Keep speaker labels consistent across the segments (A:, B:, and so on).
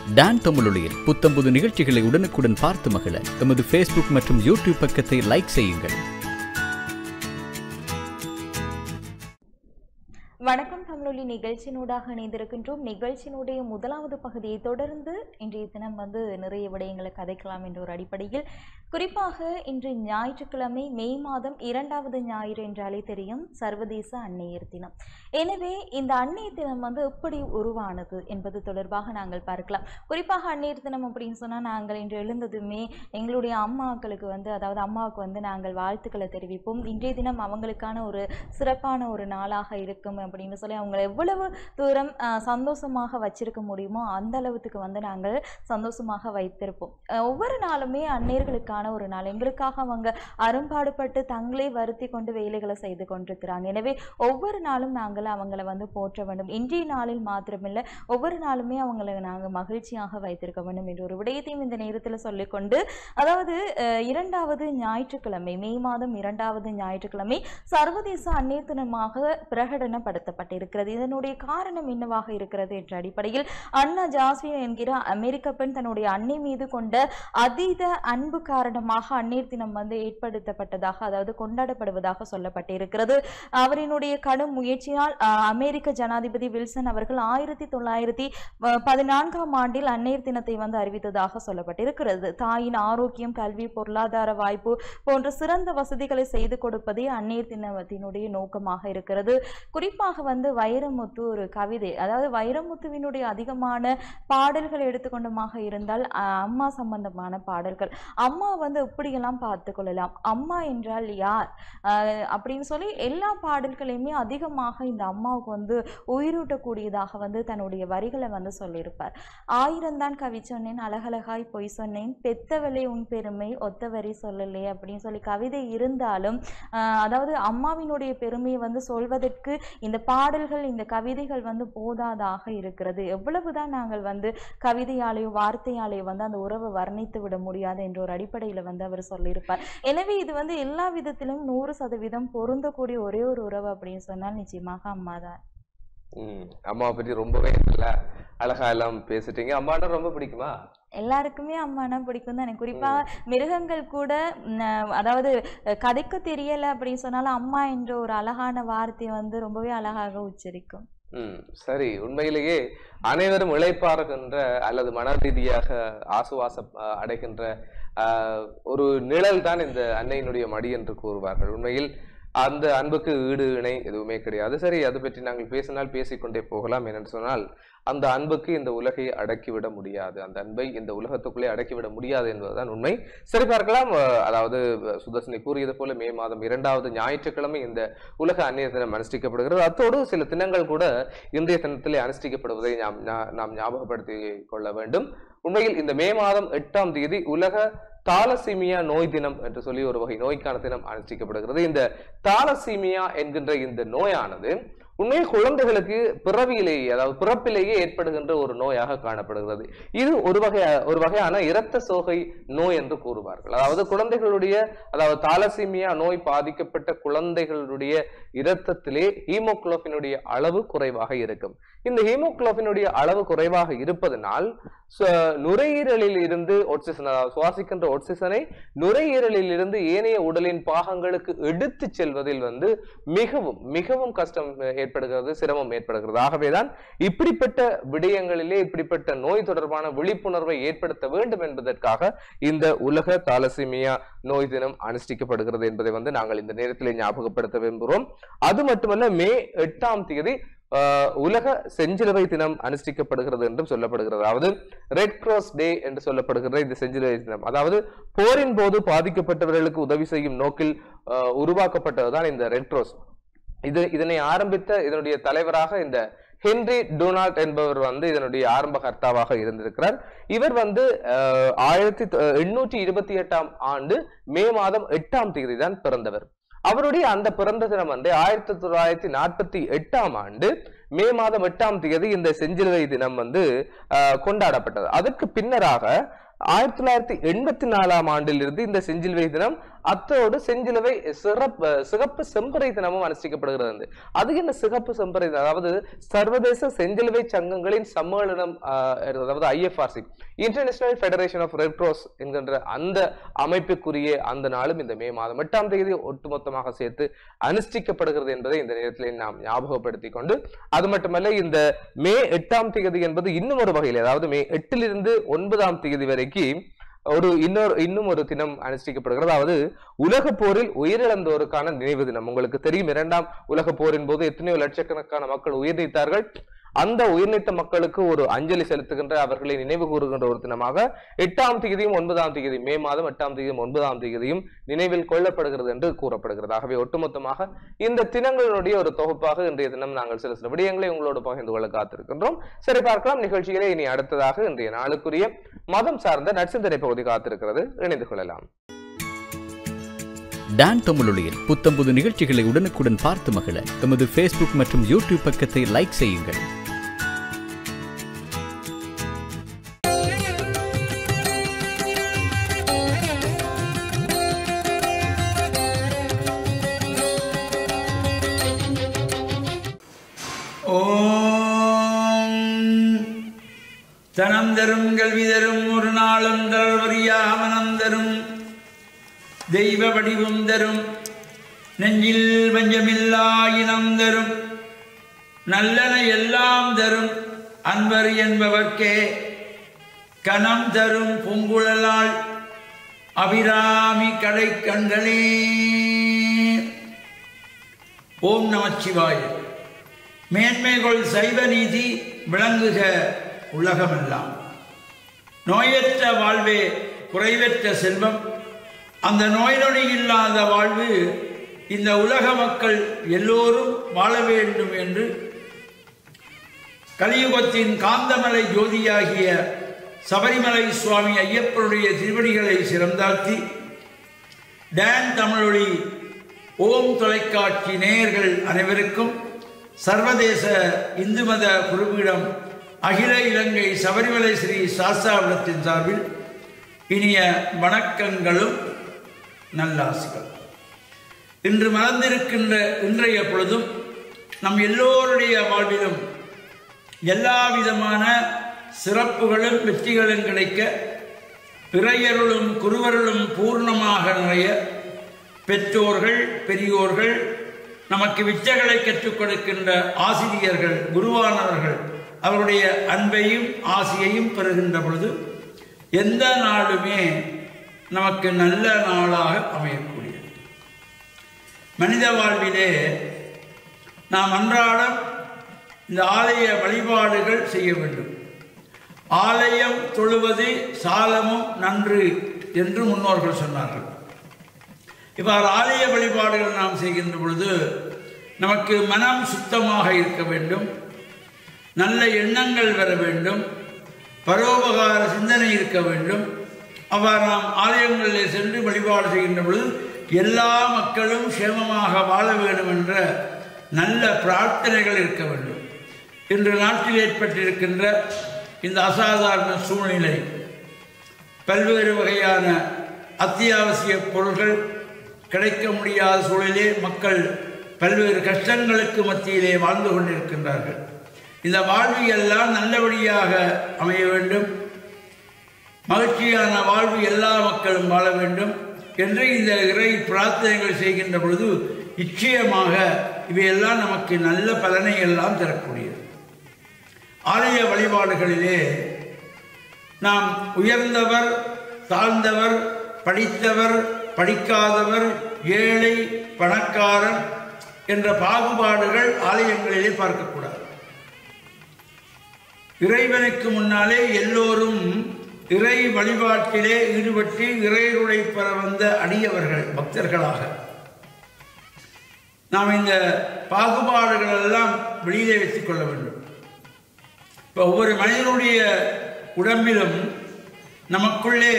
A: Don தமிழொலியில் புத்தம்புது நிகழ்ச்சிகளை உடனுக்குடன் பார்த்து மகிழ எமது ஃபேஸ்புக் மற்றும் யூடியூப் பக்கத்தை லைக் செய்யுங்கள்
B: வணக்கம் தமிழொலி நிகழ்ச்சியினூடாக இணைந்திருக்கின்றோம் நிகழ்ச்சியினுடைய முதலாவது பகுதியை தொடர்ந்து இன்றைய தினம் வந்து நிறைய விடயங்களை கதைக்கலாம் என்ற ஒரு அடிப்படையில் குறிப்பாக இன்று ஞாயிற்றுக்கிழமை மே மாதம் இரண்டாவது ஞாயிறு என்றாலே தெரியும் சர்வதேச அன்னையர் தினம் எனவே இந்த அன்னையர் தினம் வந்து எப்படி உருவானது என்பது தொடர்பாக நாங்கள் பார்க்கலாம் குறிப்பாக அன்னையர் தினம் அப்படின்னு சொன்னால் நாங்கள் இன்று எழுந்ததுமே எங்களுடைய அம்மாக்களுக்கு வந்து அதாவது அம்மாவுக்கு வந்து நாங்கள் வாழ்த்துக்களை தெரிவிப்போம் இன்றைய தினம் அவங்களுக்கான ஒரு சிறப்பான ஒரு நாளாக இருக்கும் அப்படின்னு சொல்லி அவங்களை எவ்வளவு தூரம் ஆஹ், சந்தோஷமாக வச்சிருக்க முடியுமோ அந்த அளவுக்கு வந்து நாங்கள் சந்தோஷமாக வைத்திருப்போம் ஆஹ், ஒவ்வொரு நாளுமே அந்நேர்களுக்கான ஒரு நாள் எங்களுக்காக அவங்க அரும்பாடுபட்டு தங்களே வருத்தி கொண்டு வேலைகளை செய்து கொண்டிருக்கிறாங்க எனவே ஒவ்வொரு நாளும் நாங்கள் அவங்கள வந்து போற்ற வேண்டும் இன்றைய நாளில் மாத்திரமில்லை ஒவ்வொரு நாளுமே அவங்களை நாங்கள் மகிழ்ச்சியாக வைத்திருக்க வேண்டும் என்ற ஒரு விடயத்தையும் இந்த நேரத்தில் சொல்லிக்கொண்டு அதாவது அஹ், இரண்டாவது ஞாயிற்றுக்கிழமை மே மாதம் இரண்டாவது ஞாயிற்றுக்கிழமை சர்வதேச அந்நியர் தினமாக பிரகடனப்படுத்தப்பட்டிருக்கிறது இதனுடைய காரணம் என்னவாக இருக்கிறது என்ற அடிப்படையில் அண்ணா ஜாஸ்மின் என்கிற அமெரிக்க பெண் தன்னுடைய அன்னை மீது கொண்ட அதீத அன்பு காரணமாக அந்நீர் தினம் வந்து ஏற்படுத்தப்பட்டதாக அதாவது கொண்டாடப்படுவதாக சொல்லப்பட்டிருக்கிறது அவரினுடைய கடும் முயற்சியால் அஹ், அமெரிக்க ஜனாதிபதி வில்சன் அவர்கள் ஆயிரத்தி தொள்ளாயிரத்தி அஹ், பதினான்காம் ஆண்டில் அந்நீர் தினத்தை வந்து அறிவித்ததாக சொல்லப்பட்டிருக்கிறது தாயின் ஆரோக்கியம் கல்வி பொருளாதார வாய்ப்பு போன்ற சிறந்த வசதிகளை செய்து கொடுப்பதே அந்நீர் தினத்தினுடைய நோக்கமாக இருக்கிறது குறிப்பாக வந்து வைரமுத்து ஒரு கவிதை அதாவது வைரமுத்துவினுடைய அதிகமான பாடல்கள் எடுத்துக்கொண்டமாக இருந்தால் அஹ், அம்மா சம்பந்தமான பாடல்கள் அம்மா வந்து எப்படியெல்லாம் பார்த்து கொள்ளலாம் அம்மா என்றால் யார் அஹ், அப்படின்னு சொல்லி எல்லா பாடல்களையுமே அதிகமாக இந்த அம்மாவுக்கு வந்து உயிரூட்டக்கூடியதாக வந்து தன்னுடைய வரிகளை வந்து சொல்லியிருப்பார் ஆயிரம் தான் கவி சொன்னேன் அழகழகாய் பொய் சொன்னேன் பெத்தவளே உன் பெருமை ஒத்த வரி சொல்லலே அப்படின்னு சொல்லி கவிதை இருந்தாலும் ஆஹ் அதாவது அம்மாவினுடைய பெருமையை வந்து சொல்வதற்கு இந்த பாடல்கள் இந்த கவிதைகள் வந்து போதாதாக இருக்கிறது எவ்வளவுதான் நாங்கள் வந்து கவிதையாலேயோ வார்த்தையாலேயோ வந்து அந்த உறவை வர்ணித்து விட முடியாது என்ற ஒரு அடிப்படையில் வந்து அவர் சொல்லியிருப்பார் எனவே இது வந்து எல்லா விதத்திலும் நூறு சதவீதம் பொருந்தக்கூடிய ஒரே ஒரு உறவு அப்படின்னு சொன்னால் நிச்சயமாக அம்மா தான்
C: ம் அம்மாவை பற்றி ரொம்பவே நல்லா அழகா எல்லாம் பேசிட்டீங்க அம்மானா ரொம்ப பிடிக்குமா
B: எல்லாருக்குமே அம்மானா பிடிக்கும் தான் குறிப்பா மிருகங்கள் கூட ம், அஹ், அதாவது அஹ், கதைக்க தெரியல அப்படின்னு சொன்னாலும் அம்மா என்ற ஒரு அழகான வார்த்தையை வந்து ரொம்பவே அழகாக உச்சரிக்கும்
C: ம் சரி உண்மையிலேயே அனைவரும் இளைப்பாறுகின்ற அல்லது மன ரீதியாக ஆசுவாசம் அஹ், அடைகின்ற அஹ், ஒரு நிழல் தான் இந்த அன்னையினுடைய மடி என்று கூறுவார்கள் உண்மையில் அந்த அன்புக்கு ஈடு இணை எதுவுமே கிடையாது சரி அது பற்றி நாங்கள் பேசினால் பேசிக்கொண்டே போகலாம் என்னென்னு சொன்னால் அந்த அன்புக்கு இந்த உலகை அடக்கிவிட முடியாது அந்த அன்பை இந்த உலகத்துக்குள்ளே அடக்கிவிட முடியாது என்பதுதான் உண்மை சரி பார்க்கலாம் அஹ், அதாவது அஹ், சுதர்ஷினி கூறியது போல மே மாதம் இரண்டாவது ஞாயிற்றுக்கிழமை இந்த உலக அந்நிய தினம் அனுஷ்டிக்கப்படுகிறது அத்தோடு சில தினங்கள் கூட இன்றைய தினத்திலே அனுஷ்டிக்கப்படுவதை நாம் ஞா- நாம் ஞாபகப்படுத்தி கொள்ள வேண்டும் உண்மையில் இந்த மே மாதம் எட்டாம் தேதி உலக தாலசீமியா நோய் தினம் என்று சொல்லி ஒரு வகை நோய்க்கான தினம் அனுஷ்டிக்கப்படுகிறது இந்த தாலசீமியா என்கின்ற இந்த நோயானது உண்மையில் குழந்தைகளுக்கு பிறவியிலேயே அதாவது பிறப்பிலேயே ஏற்படுகின்ற ஒரு நோயாக காணப்படுகிறது இது ஒரு வகை ஒரு வகையான இரத்த சோகை நோய் என்று கூறுவார்கள் அதாவது குழந்தைகளுடைய அதாவது தாலசீமியா நோய் பாதிக்கப்பட்ட குழந்தைகளுடைய இரத்தத்திலே ஹீமோகுளோபினுடைய அளவு குறைவாக இருக்கும் இந்த ஹீமோகுளோபினுடைய அளவு குறைவாக இருப்பதனால் ச- நுரையீரலில் இருந்து ஒட்சிசன் அதாவது சுவாசிக்கின்ற ஒட்சிசனை நுரையீரலில் இருந்து ஏனைய உடலின் பாகங்களுக்கு எடுத்து செல்வதில் வந்து மிகவும் மிகவும் கஷ்டம் ஏற்படுகிறது சிரமம் ஏற்படுகிறது ஆகவேதான் இப்படிப்பட்ட விடயங்களிலே இப்படிப்பட்ட நோய் தொடர்பான விழிப்புணர்வை ஏற்படுத்த வேண்டும் என்பதற்காக இந்த உலக தாலசீமியா நோய் தினம் அனுஷ்டிக்கப்படுகிறது என்பதை வந்து நாங்கள் இந்த நேரத்திலே ஞாபகப்படுத்த விரும்புகிறோம் அது மட்டுமல்ல மே எட்டாம் தேதி ஆஹ், உலக செஞ்சிலுவை தினம் அனுஷ்டிக்கப்படுகிறது என்றும் சொல்லப்படுகிறது அதாவது ரெட் கிராஸ் டே என்று சொல்லப்படுகிற இந்த செஞ்சிலுவை தினம் அதாவது போரின் போது பாதிக்கப்பட்டவர்களுக்கு உதவி செய்யும் நோக்கில் ஆஹ், உருவாக்கப்பட்டதுதான் இந்த ரெட் கிராஸ் இது இதனை ஆரம்பித்த இதனுடைய தலைவராக இந்த ஹென்றி டொனால்ட் என்பவர் வந்து இதனுடைய ஆரம்ப கர்த்தாவாக இருந்திருக்கிறார் இவர் வந்து ஆஹ், ஆயிரத்தி தொ- எண்ணூற்றி இருபத்தி எட்டாம் ஆண்டு மே மாதம் எட்டாம் தேதி தான் பிறந்தவர் அவருடைய அந்த பிறந்த தினம் வந்து ஆயிரத்தி தொள்ளாயிரத்தி நாற்பத்தி எட்டாம் ஆண்டு மே மாதம் எட்டாம் தேதி இந்த செஞ்சிலுவை தினம் வந்து ஆஹ், கொண்டாடப்பட்டது அதற்கு பின்னராக ஆயிரத்தி தொள்ளாயிரத்தி எண்பத்தி நாலாம் ஆண்டிலிருந்து இந்த செஞ்சிலுவை தினம் அத்தோடு செஞ்சிலுவை சிறப்பு சிகப்பு செம்பறை தினமும் அனுஷ்டிக்கப்படுகிறது அது என்ன சிகப்பு செம்பறை தினம்? அதாவது சர்வதேச செஞ்சிலுவை சங்கங்களின் சம்மேளனம் ஆஹ், அதாவது IFRC international federation of red cross என்கின்ற அந்த அமைப்புக்குரிய அந்த நாளும் இந்த மே மாதம் எட்டாம் தேதி ஒட்டுமொத்தமாக சேர்த்து அனுஷ்டிக்கப்படுகிறது என்பதை இந்த நேரத்தில் நாம் ஞாபகப்படுத்திக் கொண்டு அது மட்டுமல்ல இந்த மே எட்டாம் தேதி என்பது இன்னும் ஒரு வகையில் அதாவது மே எட்டிலிருந்து ஒன்பதாம் தேதி வரைக்கும் ஒரு இன்னொரு இன்னும் ஒரு தினம் அனுஷ்டிக்கப்படுகிறது அதாவது உலக போரில் உயிரிழந்தோருக்கான நினைவு தினம் உங்களுக்கு தெரியும் இரண்டாம் உலக போரின் போது எத்தனையோ லட்சக்கணக்கான மக்கள் உயிர் நீத்தார்கள் அந்த உயிர் நீத்த மக்களுக்கு ஒரு அஞ்சலி செலுத்துகின்ற அவர்களை நினைவு கூறுகின்ற ஒரு தினமாக எட்டாம் தேதியும் ஒன்பதாம் தேதி மே மாதம் எட்டாம் தேதியும் ஒன்பதாம் தேதியும் நினைவில் கொள்ளப்படுகிறது என்று கூறப்படுகிறது ஆகவே ஒட்டுமொத்தமாக இந்த தினங்களுடைய ஒரு தொகுப்பாக இன்றைய தினம் நாங்கள் சில சில விடயங்களை உங்களோடு பகிர்ந்து கொள்ள காத்திருக்கின்றோம் சரி பார்க்கலாம் நிகழ்ச்சியிலே இனி அடுத்ததாக இன்றைய நாளுக்குரிய மதம் சார்ந்த நற்சிந்தனை பகுதி காத்திருக்கிறது இணைந்து கொள்ளலாம்
A: டான் தமிழொலியில் புத்தம்புது நிகழ்ச்சிகளை உடனுக்குடன் பார்த்து மகிழ எமது ஃபேஸ்புக் மற்றும் யூடியூப் பக்கத்தை லைக் செய்யுங்கள்
D: ஓம் தனம் தரும் கல்வி தரும் ஒரு நாளும் தளர்வறியா மனம் தரும் தெய்வ வடிவம் தரும் நெஞ்சில் வஞ்சமில்லா இனம் தரும் நல்லன எல்லாம் தரும் அன்பர் என்பவர்க்கே கணம் தரும் பூங்குழலாள் அபிராமி கடை கண்களே ஓம் நமச்சிவாய மேன்மைகள் சைவ நீதி விளங்குக உலகமெல்லாம் நோயற்ற வாழ்வே குறைவற்ற செல்வம் அந்த நோய் நொடி இல்லாத வாழ்வு இந்த உலக மக்கள் எல்லோரும் வாழ வேண்டும் என்று கலியுகத்தின் காந்தமலை ஜோதியாகிய சபரிமலை சுவாமி ஐயப்பனுடைய திருவடிகளை சிறந்தாழ்த்தி டான் தமிழொலி ஓம் தொலைக்காட்சி நேயர்கள் அனைவருக்கும் சர்வதேச இந்து மத குருபீடம் அகில இலங்கை சபரிமலை ஸ்ரீ சாஸ்தாவிடத்தின் சார்பில் இனிய வணக்கங்களும் நல்லாசிகள் இன்று மலர்ந்திருக்கின்ற இன்றைய பொழுதும் நம் எல்லோருடைய வாழ்விலும் எல்லா விதமான சிறப்புகளும் வெற்றிகளும் கிடைக்க பிறையருளும் குருவருளும் பூர்ணமாக நிறைய பெற்றோர்கள் பெரியோர்கள் நமக்கு விச்சைகளை கற்றுக் கொடுக்கின்ற ஆசிரியர்கள் குருவானவர்கள் அவருடைய அன்பையும் ஆசையையும் பெறுகின்ற பொழுது எந்த நாளுமே நமக்கு நல்ல நாளாக அமையக்கூடியது மனித வாழ்விலே நாம் அன்றாடம் இந்த ஆலய வழிபாடுகள் செய்ய வேண்டும் ஆலயம் தொழுவது சாலமும் நன்று என்று முன்னோர்கள் சொன்னார்கள் இவ்வாறு ஆலய வழிபாடுகள் நாம் செய்கின்ற பொழுது நமக்கு மனம் சுத்தமாக இருக்க வேண்டும் நல்ல எண்ணங்கள் வர வேண்டும் பரோபகார சிந்தனை இருக்க வேண்டும் அவ்வாறு நாம் ஆலயங்களிலே சென்று வழிபாடு செய்கின்ற பொழுது எல்லா மக்களும் சேமமாக வாழ வேண்டும் என்ற நல்ல பிரார்த்தனைகள் இருக்க வேண்டும் இன்று நாட்டில் ஏற்பட்டிருக்கின்ற இந்த அசாதாரண சூழ்நிலை பல்வேறு வகையான அத்தியாவசிய பொருள்கள் கிடைக்க முடியாத சூழலிலே மக்கள் பல்வேறு கஷ்டங்களுக்கு மத்தியிலே வாழ்ந்து கொண்டிருக்கின்றார்கள் இந்த வாழ்வு எல்லாம் நல்லபடியாக அமைய வேண்டும் மகிழ்ச்சியான வாழ்வு எல்லா மக்களும் வாழ வேண்டும் என்று இந்த இறை பிரார்த்தனைகள் செய்கின்ற பொழுது நிச்சயமாக இவையெல்லாம் நமக்கு நல்ல பலனை எல்லாம் தரக்கூடியது ஆலய வழிபாடுகளிலே நாம் உயர்ந்தவர் தாழ்ந்தவர் படித்தவர் படிக்காதவர் ஏழை பணக்காரன் என்ற பாகுபாடுகள் ஆலயங்களிலே பார்க்கக்கூடாது இறைவனுக்கு முன்னாலே எல்லோரும் இறை வழிபாட்டிலே ஈடுபட்டு இறையுடை பெற வந்த அடியவர்கள் பக்தர்களாக நாம் இந்த பாகுபாடுகள் எல்லாம் வெளியிலே வைத்துக் கொள்ள வேண்டும் இப்போ ஒவ்வொரு மனிதனுடைய உடம்பிலும் நமக்குள்ளே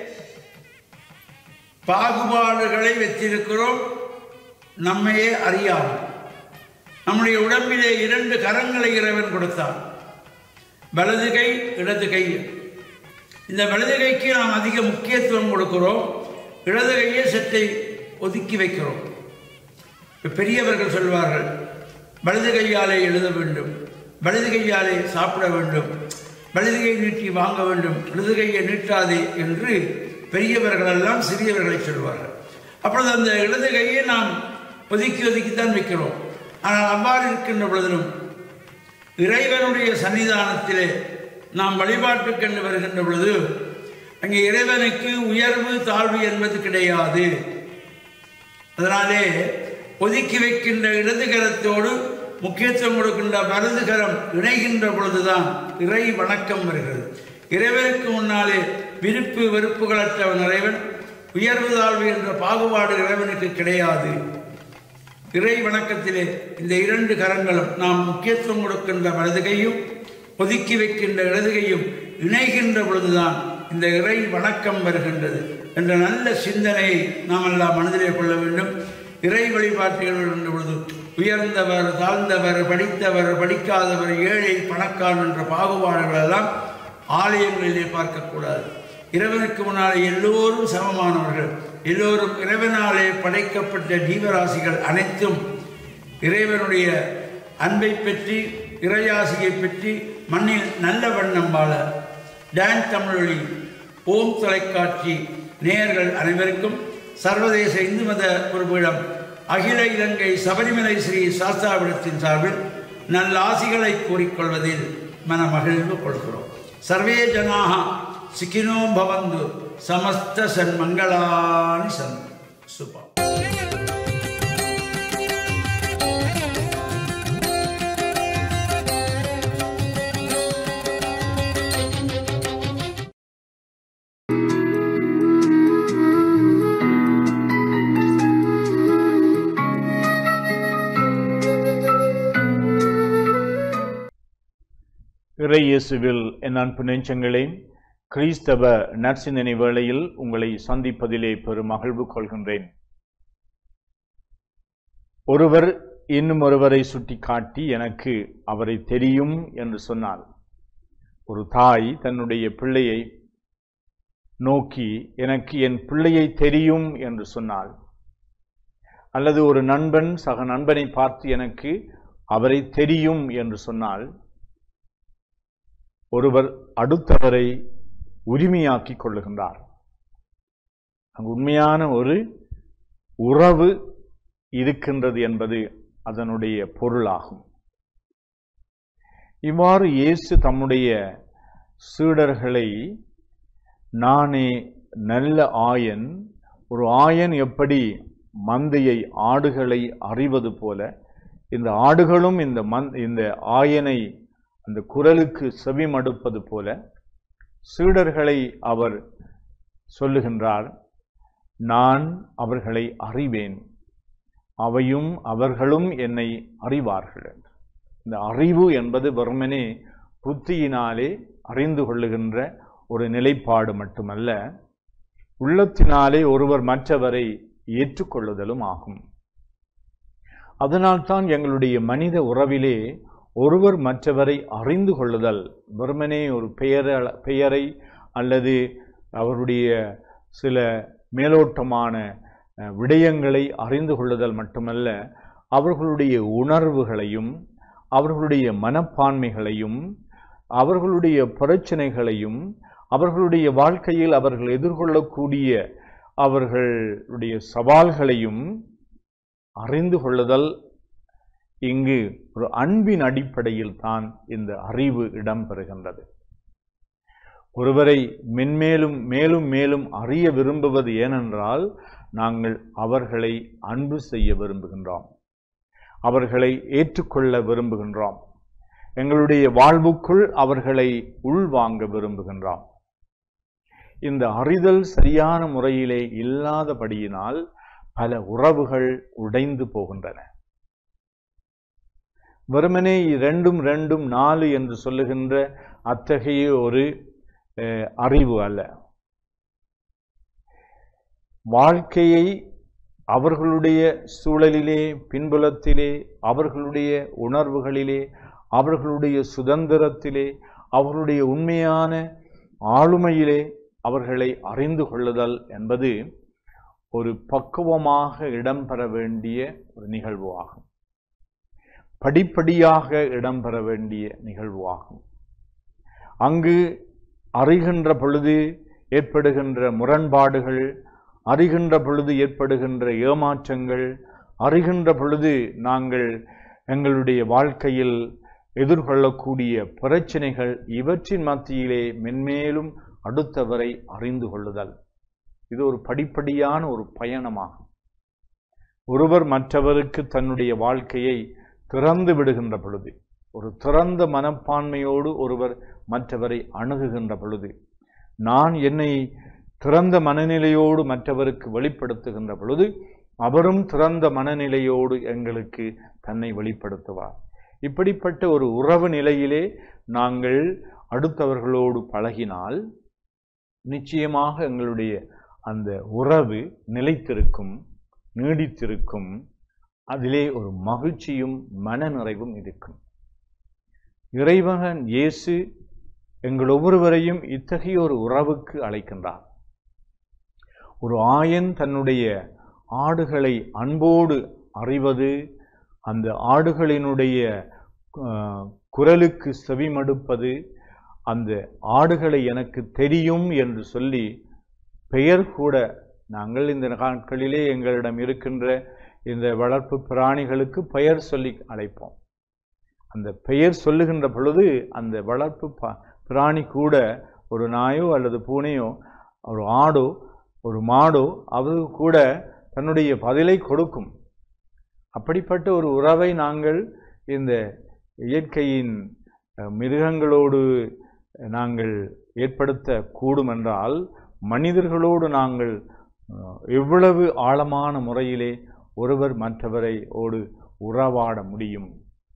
D: பாகுபாடுகளை வைத்திருக்கிறோம் நம்மையே அறியாமல் நம்முடைய உடம்பிலே இரண்டு கரங்களை இறைவன் கொடுத்தான் வலது கை இடது கை இந்த வலது கைக்கு நாம் அதிக முக்கியத்துவம் கொடுக்கிறோம் இடது கையை சற்றை ஒதுக்கி வைக்கிறோம் இப்ப பெரியவர்கள் சொல்வார்கள் வலது கையாலே எழுத வேண்டும் வலது கையாலே சாப்பிட வேண்டும் வலது கை நீட்டி வாங்க வேண்டும் இடது கையை நீட்டாதே என்று பெரியவர்கள் எல்லாம் சிறியவர்களை சொல்வார்கள் அப்பொழுது அந்த இடது கையை நாம் ஒதுக்கி ஒதுக்கித்தான் வைக்கிறோம் ஆனால் அவ்வாறு இருக்கின்ற பொழுதிலும் இறைவனுடைய சன்னிதானத்திலே நாம் வழிபாட்டுக்கென்று வருகின்ற பொழுது அங்கே இறைவனுக்கு உயர்வு தாழ்வு என்பது கிடையாது அதனாலே ஒதுக்கி வைக்கின்ற இடது கரத்தோடு முக்கியத்துவம் கொடுக்கின்ற வலது கரம் இணைகின்ற பொழுதுதான் இறை வணக்கம் வருகிறது இறைவனுக்கு முன்னாலே விருப்பு வெறுப்புகளற்றவன் இறைவன் உயர்வு தாழ்வு என்ற பாகுபாடு இறைவனுக்கு கிடையாது இறை வணக்கத்திலே இந்த இரண்டு கரங்களும் நாம் முக்கியத்துவம் கொடுக்கின்ற வலது கையும் ஒதுக்கி வைக்கின்ற இடது கையும் இணைகின்ற பொழுதுதான் இந்த இறை வணக்கம் வருகின்றது என்ற நல்ல சிந்தனையை நாம் எல்லாம் மனதிலே கொள்ள வேண்டும் இறை வழிபாட்டுகள் வருகின்ற பொழுது உயர்ந்தவர் தாழ்ந்தவர் படித்தவர் படிக்காதவர் ஏழை பணக்காரன் என்ற பாகுபாடுகள் எல்லாம் ஆலயங்களிலே பார்க்கக்கூடாது இறைவனுக்கு முன்னாலே எல்லோரும் சமமானவர்கள் எல்லோரும் இறைவனாலே படைக்கப்பட்ட ஜீவராசிகள் அனைத்தும் இறைவனுடைய அன்பை பற்றி இறையாசியை பற்றி மண்ணில் நல்ல வண்ணம் வாழ டான் தமிழொலி ஓம் தொலைக்காட்சி நேயர்கள் அனைவருக்கும் சர்வதேச இந்து மத குருபீடம் அகில இலங்கை சபரிமலை ஸ்ரீ சாஸ்தாவிடத்தின் சார்பில் நல்ல ஆசிகளை கூறிக்கொள்வதில் மனமகிழ்வு கொள்கிறோம் சர்வே ஜனாக சிக்கினோ பவந்து சமஸ்த சன்மங்களானி சந்த் சுபா
E: இறை இயேசுவில் என் அன்பு நெஞ்சங்களே கிறிஸ்தவ நற்சிந்தனை வேளையில் உங்களை சந்திப்பதிலே பெரும் மகிழ்வு கொள்கின்றேன் ஒருவர் இன்னும் ஒருவரை சுட்டிக்காட்டி எனக்கு அவரை தெரியும் என்று சொன்னார் ஒரு தாய் தன்னுடைய பிள்ளையை நோக்கி எனக்கு என் பிள்ளையை தெரியும் என்று சொன்னாள் அல்லது ஒரு நண்பன் சக நண்பனை பார்த்து எனக்கு அவரை தெரியும் என்று சொன்னால் ஒருவர் அடுத்தவரை உரிமையாக்கிக் கொள்ளுகின்றார் அங்கு உண்மையான ஒரு உறவு இருக்கின்றது என்பது அதனுடைய பொருளாகும் இவ்வாறு இயேசு தம்முடைய சீடர்களை நானே நல்ல ஆயன் ஒரு ஆயன் எப்படி மந்தையை ஆடுகளை அறிவது போல இந்த ஆடுகளும் இந்த மந் இந்த ஆயனை அந்த குரலுக்கு செவிமடுப்பது போல சீடர்களை அவர் சொல்லுகின்றார் நான் அவர்களை அறிவேன் அவையும் அவர்களும் என்னை அறிவார்கள் என்று. இந்த அறிவு என்பது வெறுமனே புத்தியினாலே அறிந்து கொள்ளுகின்ற ஒரு நிலைப்பாடு மட்டுமல்ல உள்ளத்தினாலே ஒருவர் மற்றவரை ஏற்றுக்கொள்ளுதலும் ஆகும் அதனால்தான் எங்களுடைய மனித உறவிலே ஒருவர் மற்றவரை அறிந்து கொள்ளுதல் வெறுமனே ஒரு பெயர பெயரை அல்லது அவருடைய சில மேலோட்டமான அஹ், விடயங்களை அறிந்து கொள்ளுதல் மட்டுமல்ல அவர்களுடைய உணர்வுகளையும் அவர்களுடைய மனப்பான்மைகளையும் அவர்களுடைய பிரச்சனைகளையும் அவர்களுடைய வாழ்க்கையில் அவர்கள் எதிர்கொள்ளக்கூடிய அவர்களுடைய சவால்களையும் அறிந்து கொள்ளுதல் இங்கு ஒரு அன்பின் அடிப்படையில் தான் இந்த அறிவு இடம்பெறுகின்றது ஒருவரை மென்மேலும் மேலும் மேலும் அறிய விரும்புவது ஏனென்றால் நாங்கள் அவர்களை அன்பு செய்ய விரும்புகின்றோம் அவர்களை ஏற்றுக்கொள்ள விரும்புகின்றோம் எங்களுடைய வாழ்வுக்குள் அவர்களை உள்வாங்க விரும்புகின்றோம் இந்த அறிதல் சரியான முறையிலே இல்லாதபடியினால் பல உறவுகள் உடைந்து போகின்றன வெறுமனே ரெண்டும் ரெண்டும் நாலு என்று சொல்லுகின்ற அத்தகைய ஒரு அஹ், அறிவு அல்ல வாழ்க்கையை அவர்களுடைய சூழலிலே பின்புலத்திலே அவர்களுடைய உணர்வுகளிலே அவர்களுடைய சுதந்திரத்திலே அவர்களுடைய உண்மையான ஆளுமையிலே அவர்களை அறிந்து கொள்ளுதல் என்பது ஒரு பக்குவமாக இடம்பெற வேண்டிய ஒரு நிகழ்வு ஆகும் படிப்படியாக இடம்பெற வேண்டிய நிகழ்வு ஆகும் அங்கு அறிகின்ற பொழுது ஏற்படுகின்ற முரண்பாடுகள் அறிகின்ற பொழுது ஏற்படுகின்ற ஏமாற்றங்கள் அறிகின்ற பொழுது நாங்கள் எங்களுடைய வாழ்க்கையில் எதிர்கொள்ளக்கூடிய பிரச்சனைகள் இவற்றின் மத்தியிலே மென்மேலும் அடுத்தவரை அறிந்து கொள்ளுதல் இது ஒரு படிப்படியான ஒரு பயணமாகும் ஒருவர் மற்றவருக்கு தன்னுடைய வாழ்க்கையை திறந்து விடுகின்ற பொழுது ஒரு திறந்த மனப்பான்மையோடு ஒருவர் மற்றவரை அணுகுகின்ற பொழுது நான் என்னை திறந்த மனநிலையோடு மற்றவருக்கு வெளிப்படுத்துகின்ற பொழுது அவரும் திறந்த மனநிலையோடு எங்களுக்கு தன்னை வெளிப்படுத்துவார் இப்படிப்பட்ட ஒரு உறவு நிலையிலே நாங்கள் அடுத்தவர்களோடு பழகினால் நிச்சயமாக எங்களுடைய அந்த உறவு நிலைத்திருக்கும் நீடித்திருக்கும் அதிலே ஒரு மகிழ்ச்சியும் மனநிறைவும் இருக்கும் இறைவகன் இயேசு எங்கள் ஒவ்வொருவரையும் இத்தகைய ஒரு உறவுக்கு அழைக்கின்றார் ஒரு ஆயன் தன்னுடைய ஆடுகளை அன்போடு அறிவது அந்த ஆடுகளினுடைய அஹ், குரலுக்கு செவிமடுப்பது அந்த ஆடுகளை எனக்கு தெரியும் என்று சொல்லி பெயர் கூட நாங்கள் இந்த நாட்களிலே எங்களிடம் இருக்கின்ற இந்த வளர்ப்பு பிராணிகளுக்கு பெயர் சொல்லி அழைப்போம் அந்த பெயர் சொல்லுகின்ற பொழுது அந்த வளர்ப்பு ப- பிராணி கூட ஒரு நாயோ அல்லது பூனையோ ஒரு ஆடோ ஒரு மாடோ அது கூட தன்னுடைய பதிலை கொடுக்கும் அப்படிப்பட்ட ஒரு உறவை நாங்கள் இந்த இயற்கையின் அஹ், மிருகங்களோடு நாங்கள் ஏற்படுத்த கூடும் என்றால் மனிதர்களோடு நாங்கள் அஹ், எவ்வளவு ஆழமான முறையிலே ஒருவர் மற்றவரை ஓடு உறவாட முடியும்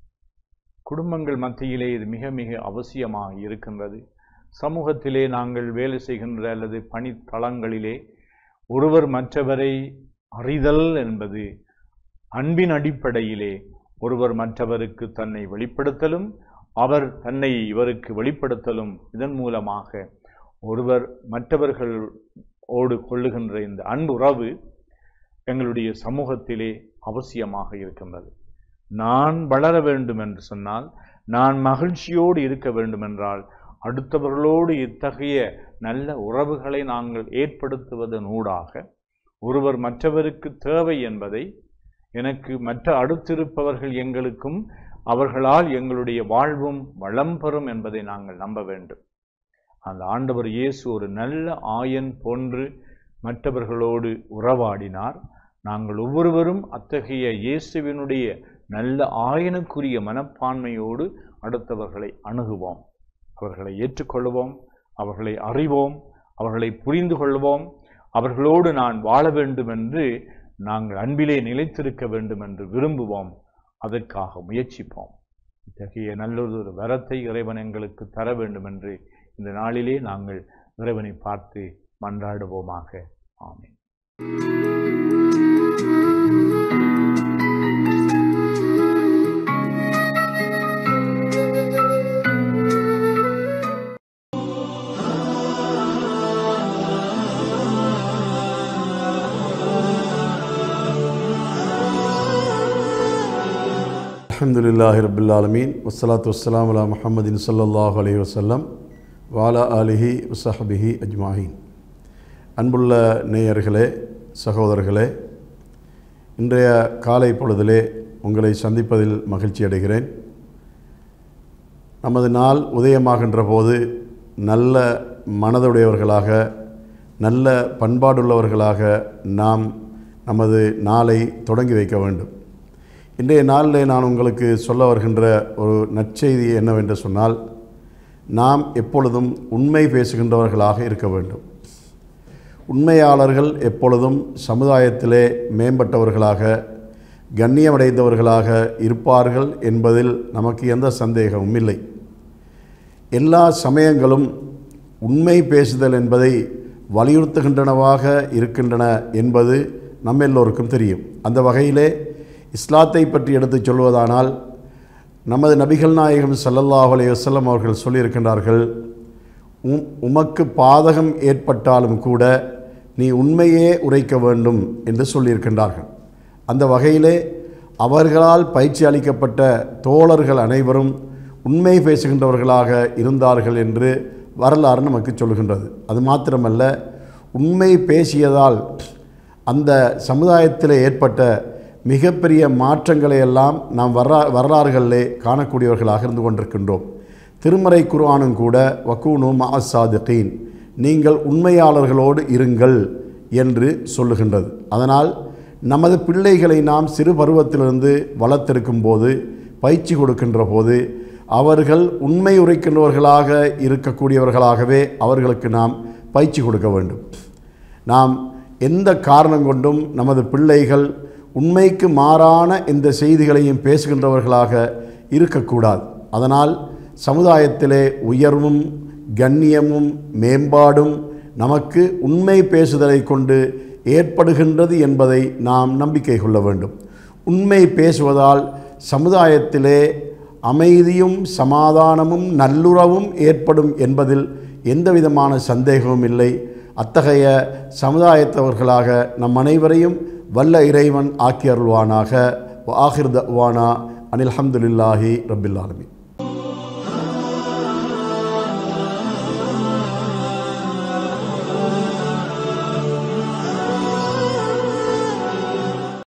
E: குடும்பங்கள் மத்தியிலே இது மிக மிக அவசியமாக இருக்கின்றது சமூகத்திலே நாங்கள் வேலை செய்கின்ற அல்லது பணித்தளங்களிலே ஒருவர் மற்றவரை அறிதல் என்பது அன்பின் அடிப்படையிலே ஒருவர் மற்றவருக்கு தன்னை வெளிப்படுத்தலும் அவர் தன்னை இவருக்கு வெளிப்படுத்தலும் இதன் மூலமாக ஒருவர் மற்றவர்கள் ஓடு கொள்ளுகின்ற இந்த அன்புறவு எங்களுடைய சமூகத்திலே அவசியமாக இருக்கின்றது நான் வளர வேண்டும் என்று சொன்னால் நான் மகிழ்ச்சியோடு இருக்க வேண்டும் என்றால் அடுத்தவர்களோடு இத்தகைய நல்ல உறவுகளை நாங்கள் ஏற்படுத்துவதன் ஊடாக ஒருவர் மற்றவருக்கு தேவை என்பதை எனக்கு மற்ற அடுத்திருப்பவர்கள் எங்களுக்கும் அவர்களால் எங்களுடைய வாழ்வும் வளம் பெறும் என்பதை நாங்கள் நம்ப வேண்டும் அந்த ஆண்டவர் இயேசு ஒரு நல்ல ஆயன் போன்று மற்றவர்களோடு உறவாடினார் நாங்கள் ஒவ்வொருவரும் அத்தகைய இயேசுவினுடைய நல்ல ஆயனுக்குரிய மனப்பான்மையோடு அடுத்தவர்களை அணுகுவோம் அவர்களை ஏற்றுக்கொள்வோம் அவர்களை அறிவோம் அவர்களை புரிந்து கொள்வோம் அவர்களோடு நான் வாழ வேண்டும் என்று நாங்கள் அன்பிலே நிலைத்திருக்க வேண்டும் என்று விரும்புவோம் அதற்காக முயற்சிப்போம் இத்தகைய நல்லதொரு வரத்தை இறைவன் எங்களுக்கு தர வேண்டும் என்று இந்த நாளிலே நாங்கள் இறைவனை பார்த்து மன்றாடுவோமாக ஆமென்
F: الحمد لله رب العالمين والصلاة والسلام على محمد صلى الله عليه وسلم وعلى آله وصحبه أجمعين அன்புள்ள நேயர்களே சகோதரர்களே இன்றைய காலை பொழுதிலே உங்களை சந்திப்பதில் மகிழ்ச்சி அடைகிறேன் நமது நாள் உதயமாகின்ற போது நல்ல மனதுடையவர்களாக நல்ல பண்பாடுள்ளவர்களாக நாம் நமது நாளை தொடங்கி வைக்க வேண்டும் இன்றைய நாளில் நான் உங்களுக்கு சொல்ல வருகின்ற ஒரு நற்செய்தி என்னவென்று சொன்னால் நாம் எப்பொழுதும் உண்மை பேசுகின்றவர்களாக இருக்க வேண்டும் உண்மையாளர்கள் எப்பொழுதும் சமுதாயத்திலே மேம்பட்டவர்களாக கண்ணியமடைந்தவர்களாக இருப்பார்கள் என்பதில் நமக்கு எந்த சந்தேகமும் இல்லை எல்லா சமயங்களும் உண்மை பேசுதல் என்பதை வலியுறுத்துகின்றனவாக இருக்கின்றன என்பது நம்ம எல்லோருக்கும் தெரியும் அந்த வகையிலே இஸ்லாத்தை பற்றி எடுத்துச் சொல்வதானால் நமது நபிகள் நாயகம் ஸல்லல்லாஹு அலைஹி வஸல்லம் அவர்கள் சொல்லியிருக்கின்றார்கள் உம் உமக்கு பாதகம் ஏற்பட்டாலும் கூட நீ உண்மையே உரைக்க வேண்டும் என்று சொல்லியிருக்கின்றார்கள் அந்த வகையிலே அவர்களால் பயிற்சி அளிக்கப்பட்ட தோழர்கள் அனைவரும் உண்மை பேசுகின்றவர்களாக இருந்தார்கள் என்று வரலாறு நமக்கு சொல்கின்றது அது மாத்திரமல்ல உண்மை பேசியதால் அந்த சமுதாயத்தில் ஏற்பட்ட மிகப்பெரிய மாற்றங்களை எல்லாம் நாம் வரலா வரலாறுகளிலே காணக்கூடியவர்களாக இருந்து கொண்டிருக்கின்றோம் திருமறை குர்ஆனும் கூட வக்கூனு மாசாதிகீன் நீங்கள் உண்மையாளர்களோடு இருங்கள் என்று சொல்லுகின்றது அதனால் நமது பிள்ளைகளை நாம் சிறு பருவத்திலிருந்து வளர்த்தெடுக்கும் போது பயிற்சி கொடுக்கின்ற போது அவர்கள் உண்மை உரைக்கின்றவர்களாக இருக்கக்கூடியவர்களாகவே அவர்களுக்கு நாம் பயிற்சி கொடுக்க வேண்டும் நாம் எந்த காரணம் கொண்டும் நமது பிள்ளைகள் உண்மைக்கு மாறான இந்த செய்திகளையும் பேசுகின்றவர்களாக இருக்கக்கூடாது அதனால் சமுதாயத்திலே உயர்வும் கண்ணியமும் மேம்பாடும் நமக்கு உண்மை பேசுதலை கொண்டு ஏற்படுகின்றது என்பதை நாம் நம்பிக்கை கொள்ள வேண்டும் உண்மை பேசுவதால் சமுதாயத்திலே அமைதியும் சமாதானமும் நல்லுறவும் ஏற்படும் என்பதில் எந்தவிதமான சந்தேகமும் இல்லை அத்தகைய சமுதாயத்தவர்களாக நம் அனைவரையும் வல்ல இறைவன் ஆக்கி அருள்வானாக ஆஹிர் தவானா அனில் அஹமதுல்லாஹி ரபில் ஆலமீன்